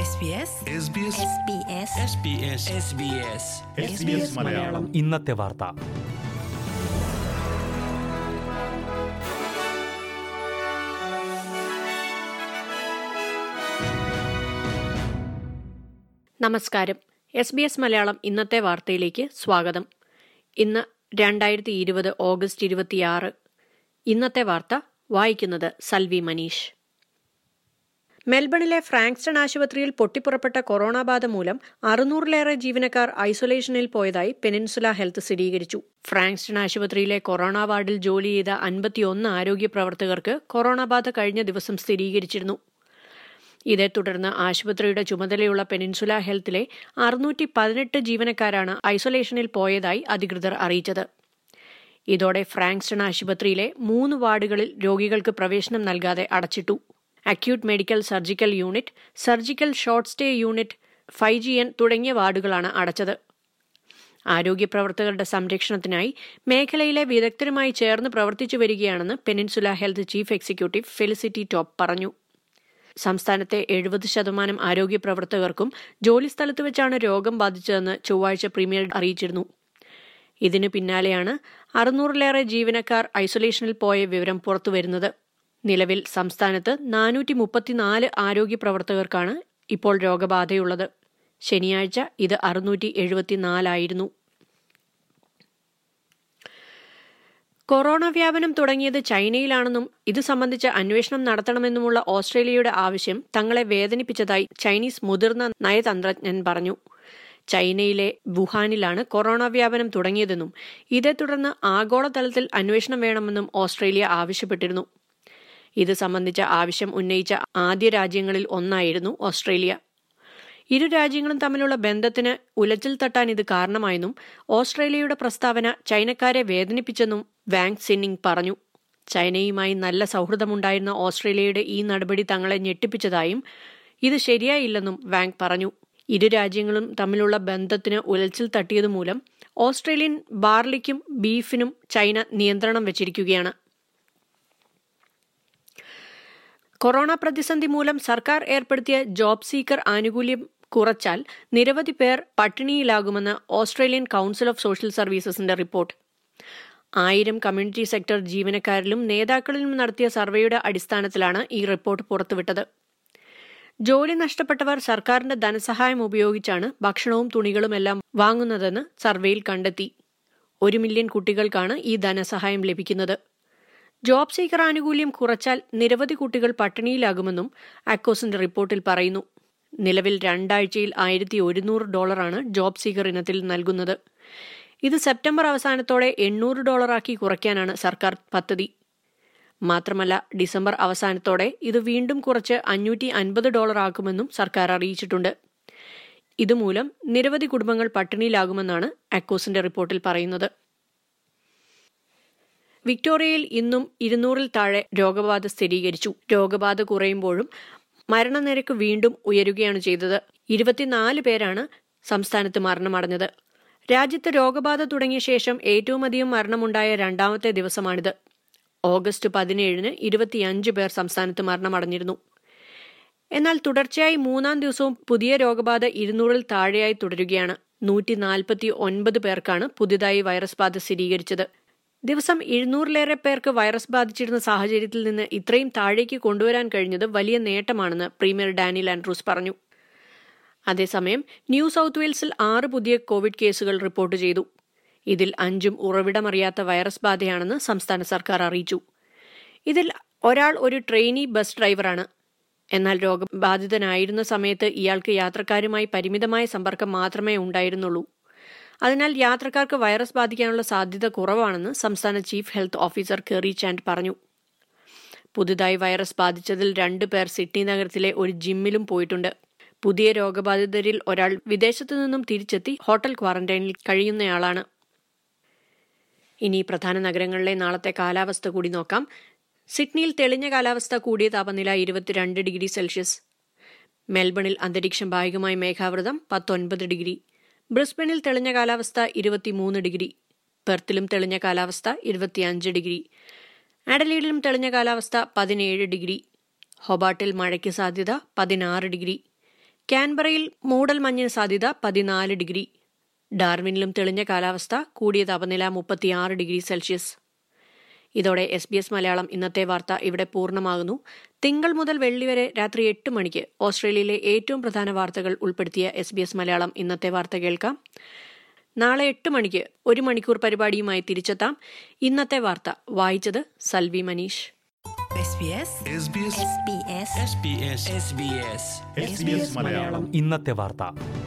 SBS Malayalam ഇന്നത്തെ വാർത്ത നമസ്കാരം എസ് ബി എസ് മലയാളം ഇന്നത്തെ വാർത്തയിലേക്ക് സ്വാഗതം ഇന്ന് രണ്ടായിരത്തി ഇരുപത് ഓഗസ്റ്റ് ഇരുപത്തിയാറ് ഇന്നത്തെ വാർത്ത വായിക്കുന്നത് സൽവി മനീഷ് മെൽബണിലെ ഫ്രാങ്ക്സ്റ്റൺ ആശുപത്രിയിൽ പൊട്ടിപ്പുറപ്പെട്ട കൊറോണ ബാധ മൂലം അറുന്നൂറിലേറെ ജീവനക്കാർ ഐസൊലേഷനിൽ പോയതായി പെനിൻസുല ഹെൽത്ത് സ്ഥിരീകരിച്ചു ഫ്രാങ്ക്സ്റ്റൺ ആശുപത്രിയിലെ കൊറോണ വാർഡിൽ ജോലി ചെയ്ത അൻപത്തിയൊന്ന് ആരോഗ്യ പ്രവർത്തകർക്ക് കൊറോണ ബാധ കഴിഞ്ഞ ദിവസം സ്ഥിരീകരിച്ചിരുന്നു ഇതേ തുടർന്ന് ആശുപത്രിയുടെ ചുമതലയുള്ള പെനിൻസുല ഹെൽത്തിലെ അറുന്നൂറ്റി പതിനെട്ട് ജീവനക്കാരാണ് ഐസൊലേഷനിൽ പോയതായി അധികൃതർ അറിയിച്ചത് ഇതോടെ ഫ്രാങ്ക്സ്റ്റൺ ആശുപത്രിയിലെ മൂന്ന് വാർഡുകളിൽ രോഗികൾക്ക് പ്രവേശനം നൽകാതെ അടച്ചിട്ടു acute medical surgical unit surgical short stay unit five G N തുടങ്ങിയ വാർഡുകളാണ് അടച്ചത് ആരോഗ്യ പ്രവർത്തകരുടെ സംരക്ഷണത്തിനായി മേഖലയിലെ വിദഗ്ധരുമായി ചേർന്ന് പ്രവർത്തിച്ചു വരികയാണെന്ന് Peninsula Health chief executive Felicity Topp പറഞ്ഞു സംസ്ഥാനത്തെ എഴുപത് ശതമാനം ആരോഗ്യ പ്രവർത്തകർക്കും ജോലിസ്ഥലത്ത് വെച്ചാണ് രോഗം ബാധിച്ചതെന്ന് ചൊവ്വാഴ്ച പ്രീമിയർ അറിയിച്ചിരുന്നു ഇതിനു പിന്നാലെയാണ് അറുന്നൂറിലേറെ ജീവനക്കാർ ഐസൊലേഷനിൽ പോയ വിവരം പുറത്തുവരുന്നത് നിലവിൽ സംസ്ഥാനത്ത് നാനൂറ്റി മുപ്പത്തിനാല് ആരോഗ്യ പ്രവർത്തകർക്കാണ് ഇപ്പോൾ രോഗബാധയുള്ളത് ശനിയാഴ്ച ഇത് അറുന്നൂറ്റി എഴുപത്തിനാലായിരുന്നു കൊറോണ വ്യാപനം തുടങ്ങിയത് ചൈനയിലാണെന്നും ഇത് സംബന്ധിച്ച് അന്വേഷണം നടത്തണമെന്നുമുള്ള ഓസ്ട്രേലിയയുടെ ആവശ്യം തങ്ങളെ വേദനിപ്പിച്ചതായി ചൈനീസ് മുതിർന്ന നയതന്ത്രജ്ഞൻ പറഞ്ഞു ചൈനയിലെ വുഹാനിലാണ് കൊറോണ വ്യാപനം തുടങ്ങിയതെന്നും ഇതേ തുടർന്ന് ആഗോളതലത്തിൽ അന്വേഷണം വേണമെന്നും ഓസ്ട്രേലിയ ആവശ്യപ്പെട്ടിരുന്നു ഇത് സംബന്ധിച്ച ആവശ്യം ഉന്നയിച്ച ആദ്യ രാജ്യങ്ങളിൽ ഒന്നായിരുന്നു ഓസ്ട്രേലിയ ഇരു രാജ്യങ്ങളും തമ്മിലുള്ള ബന്ധത്തിന് ഉലച്ചിൽ തട്ടാൻ ഇത് കാരണമായെന്നും ഓസ്ട്രേലിയയുടെ പ്രസ്താവന ചൈനക്കാരെ വേദനിപ്പിച്ചെന്നും വാങ് സിന്നിങ് പറഞ്ഞു ചൈനയുമായി നല്ല സൗഹൃദമുണ്ടായിരുന്ന ഓസ്ട്രേലിയയുടെ ഈ നടപടി തങ്ങളെ ഞെട്ടിപ്പിച്ചതായും ഇത് ശരിയായില്ലെന്നും വാങ് പറഞ്ഞു ഇരു രാജ്യങ്ങളും തമ്മിലുള്ള ബന്ധത്തിന് ഉലച്ചിൽ തട്ടിയതുമൂലം ഓസ്ട്രേലിയൻ ബാർലിക്കും ബീഫിനും ചൈന നിയന്ത്രണം വെച്ചിരിക്കുകയാണ് കൊറോണ പ്രതിസന്ധി മൂലം സർക്കാർ ഏർപ്പെടുത്തിയ ജോബ് സീക്കർ ആനുകൂല്യം കുറച്ചാൽ നിരവധി പേർ പട്ടിണിയിലാകുമെന്ന് ഓസ്ട്രേലിയൻ കൌൺസിൽ ഓഫ് സോഷ്യൽ സർവീസസിന്റെ റിപ്പോർട്ട് ആയിരം കമ്മ്യൂണിറ്റി സെക്ടർ ജീവനക്കാരിലും നേതാക്കളിലും നടത്തിയ സർവേയുടെ അടിസ്ഥാനത്തിലാണ് ഈ റിപ്പോർട്ട് പുറത്തുവിട്ടത് ജോലി നഷ്ടപ്പെട്ടവർ സർക്കാരിന്റെ ധനസഹായം ഉപയോഗിച്ചാണ് ഭക്ഷണവും തുണികളുമെല്ലാം വാങ്ങുന്നതെന്ന് സർവേയിൽ കണ്ടെത്തി ഒരു മില്യൺ കുട്ടികൾക്കാണ് ഈ ധനസഹായം ലഭിക്കുന്നത് ജോബ് സീക്കർ ആനുകൂല്യം കുറച്ചാൽ നിരവധി കുട്ടികൾ പട്ടിണിയിലാകുമെന്നും അക്കോസിന്റെ റിപ്പോർട്ടിൽ പറയുന്നു നിലവിൽ രണ്ടാഴ്ചയിൽ ആയിരത്തി ഒരുന്നൂറ് ഡോളറാണ് ജോബ് സീക്കർ ഇനത്തിൽ നൽകുന്നത് ഇത് സെപ്റ്റംബർ അവസാനത്തോടെ എണ്ണൂറ് ഡോളറാക്കി കുറയ്ക്കാനാണ് സർക്കാർ പദ്ധതി മാത്രമല്ല ഡിസംബർ അവസാനത്തോടെ ഇത് വീണ്ടും കുറച്ച് അഞ്ഞൂറ്റി അൻപത് ഡോളർ ആക്കുമെന്നും സർക്കാർ അറിയിച്ചിട്ടുണ്ട് ഇതുമൂലം നിരവധി കുടുംബങ്ങൾ പട്ടിണിയിലാകുമെന്നാണ് അക്കോസിന്റെ റിപ്പോർട്ടിൽ പറയുന്നത് വിക്ടോറിയയിൽ ഇന്നും ഇരുന്നൂറിൽ താഴെ രോഗബാധ സ്ഥിരീകരിച്ചു രോഗബാധ കുറയുമ്പോഴും മരണനിരക്ക് വീണ്ടും ഉയരുകയാണ് ചെയ്തത് ഇരുപത്തിനാല് പേരാണ് സംസ്ഥാനത്ത് മരണമടഞ്ഞത് രാജ്യത്ത് രോഗബാധ തുടങ്ങിയ ശേഷം ഏറ്റവും അധികം മരണമുണ്ടായ രണ്ടാമത്തെ ദിവസമാണിത് ഓഗസ്റ്റ് പതിനേഴിന് ഇരുപത്തിയഞ്ച് പേർ സംസ്ഥാനത്ത് മരണമടഞ്ഞിരുന്നു എന്നാൽ തുടർച്ചയായി മൂന്നാം ദിവസവും പുതിയ രോഗബാധ ഇരുന്നൂറിൽ താഴെയായി തുടരുകയാണ് നൂറ്റി നാൽപ്പത്തി ഒൻപത് പേർക്കാണ് പുതിയതായി വൈറസ് ബാധ സ്ഥിരീകരിച്ചത് ദിവസം എഴുന്നൂറിലേറെ പേർക്ക് വൈറസ് ബാധിച്ചിരുന്ന സാഹചര്യത്തിൽ നിന്ന് ഇത്രയും താഴേക്ക് കൊണ്ടുവരാൻ കഴിഞ്ഞത് വലിയ നേട്ടമാണെന്ന് പ്രീമിയർ ഡാനിൽ ആൻഡ്രൂസ് പറഞ്ഞു അതേസമയം ന്യൂ സൗത്ത് വെയിൽസിൽ ആറ് പുതിയ കോവിഡ് കേസുകൾ റിപ്പോർട്ട് ചെയ്തു ഇതിൽ അഞ്ചും ഉറവിടമറിയാത്ത വൈറസ് ബാധയാണെന്ന് സംസ്ഥാന സർക്കാർ അറിയിച്ചു ഇതിൽ ഒരാൾ ഒരു ട്രെയിനി ബസ് ഡ്രൈവറാണ് എന്നാൽ രോഗബാധിതനായിരുന്ന സമയത്ത് ഇയാൾക്ക് യാത്രക്കാരുമായി പരിമിതമായ സമ്പർക്കം മാത്രമേ ഉണ്ടായിരുന്നുള്ളൂ അതിനാൽ യാത്രക്കാർക്ക് വൈറസ് ബാധിക്കാനുള്ള സാധ്യത കുറവാണെന്ന് സംസ്ഥാന chief health officer Kerry Chant പറഞ്ഞു പുതുതായി വൈറസ് ബാധിച്ചതിൽ രണ്ടു പേർ സിഡ്നി നഗരത്തിലെ ഒരു ജിമ്മിലും പോയിട്ടുണ്ട് പുതിയ രോഗബാധിതരിൽ ഒരാൾ വിദേശത്തു നിന്നും തിരിച്ചെത്തി ഹോട്ടൽ ക്വാറന്റൈനിൽ കഴിയുന്നയാളാണ് ഇനി പ്രധാന നഗരങ്ങളിലെ നാളത്തെ കാലാവസ്ഥ കൂടി നോക്കാം സിഡ്നിയിൽ തെളിഞ്ഞ കാലാവസ്ഥ കൂടിയ താപനില ഇരുപത്തിരണ്ട് ഡിഗ്രി സെൽഷ്യസ് മെൽബണിൽ അന്തരീക്ഷം ഭാഗികമായി മേഘാവൃതം പത്തൊൻപത് ഡിഗ്രി ബ്രിസ്ബനിൽ തെളിഞ്ഞ കാലാവസ്ഥ ഇരുപത്തിമൂന്ന് ഡിഗ്രി പെർത്തിലും തെളിഞ്ഞ കാലാവസ്ഥ ഇരുപത്തിയഞ്ച് ഡിഗ്രി ആഡലീഡിലും തെളിഞ്ഞ കാലാവസ്ഥ പതിനേഴ് ഡിഗ്രി ഹൊബാട്ടിൽ മഴയ്ക്ക് സാധ്യത പതിനാറ് ഡിഗ്രി കാൻബറയിൽ മൂടൽ മഞ്ഞിന് സാധ്യത പതിനാല് ഡിഗ്രി ഡാർവിനിലും തെളിഞ്ഞ കാലാവസ്ഥ കൂടിയ താപനില മുപ്പത്തിയാറ് ഡിഗ്രി സെൽഷ്യസ് ഇതോടെ എസ് ബി എസ് മലയാളം ഇന്നത്തെ വാർത്ത ഇവിടെ പൂർണ്ണമാകുന്നു തിങ്കൾ മുതൽ വെള്ളി വരെ രാത്രി എട്ട് മണിക്ക് ഓസ്ട്രേലിയയിലെ ഏറ്റവും പ്രധാന വാർത്തകൾ ഉൾപ്പെടുത്തിയ എസ് ബി എസ് മലയാളം ഇന്നത്തെ വാർത്ത കേൾക്കാം നാളെ എട്ട് മണിക്ക് ഒരു മണിക്കൂർ പരിപാടിയുമായി തിരിച്ചെത്താം ഇന്നത്തെ വാർത്ത വായിച്ചത് Salvi Manish SBS SBS SBS SBS SBS Malayalam ഇന്നത്തെ വാർത്ത